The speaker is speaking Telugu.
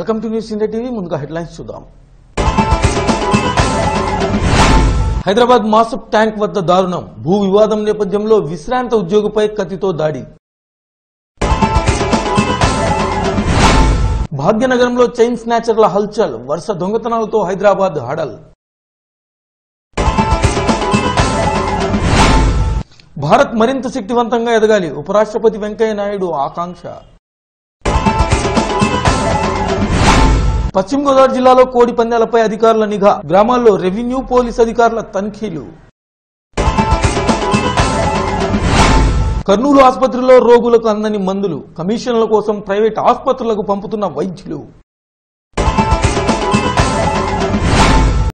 welcome to news India TV ముందుగా హెడ్లైన్స్ చూద్దాం హైదరాబాద్ మాసప్ ట్యాంక్ వద్ద దారుణం భూ వివాదం నేపథ్యంలో విశ్రాంత ఉద్యోగిపై కత్తితో దాడి భాగ్యనగరంలో చైన్ స్నాచర్ల హల్చల్ వరుస దొంగతనాలతో హైదరాబాద్ హడల్ భారత్ మరింత శక్తివంతంగా ఎదగాలి ఉపరాష్ట్రపతి వెంకయ్య నాయుడు ఆకాంక్ష పశ్చిమ గోదావరి జిల్లాలో కోడి పందాలపై అధికారుల నిఘా గ్రామాల్లో రెవెన్యూ పోలీస్ అధికారుల తనిఖీలు కర్నూలు ఆసుపత్రిలో రోగులకు అందని మందులు కమిషన్ల కోసం ప్రైవేట్ ఆసుపత్రులకు పంపుతున్న వైద్యులు